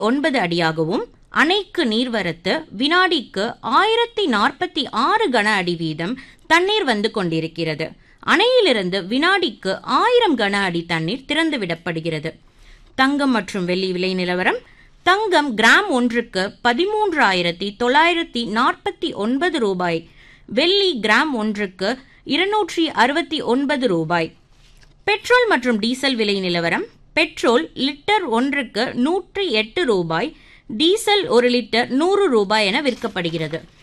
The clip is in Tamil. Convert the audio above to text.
ஒன்பது அடியாகவும் அணைக்கு நீர்வரத்து வினாடிக்கு ஆயிரத்தி நாற்பத்தி ஆறு கன அடி வீதம் தண்ணீர் வந்து கொண்டிருக்கிறது அணையிலிருந்து வினாடிக்கு ஆயிரம் கன அடி தண்ணீர் திறந்துவிடப்படுகிறது தங்கம் மற்றும் வெள்ளி விலை நிலவரம் தங்கம் கிராம் ஒன்றுக்கு பதிமூன்றாயிரத்தி தொள்ளாயிரத்தி நாற்பத்தி ஒன்பது ரூபாய் வெள்ளி கிராம் ஒன்றுக்கு இருநூற்றி அறுபத்தி ஒன்பது ரூபாய் பெட்ரோல் மற்றும் டீசல் விலை நிலவரம் பெட்ரோல் லிட்டர் ஒன்றுக்கு நூற்றி எட்டு ரூபாய் டீசல் ஒரு லிட்டர் நூறு ரூபாய் என விற்கப்படுகிறது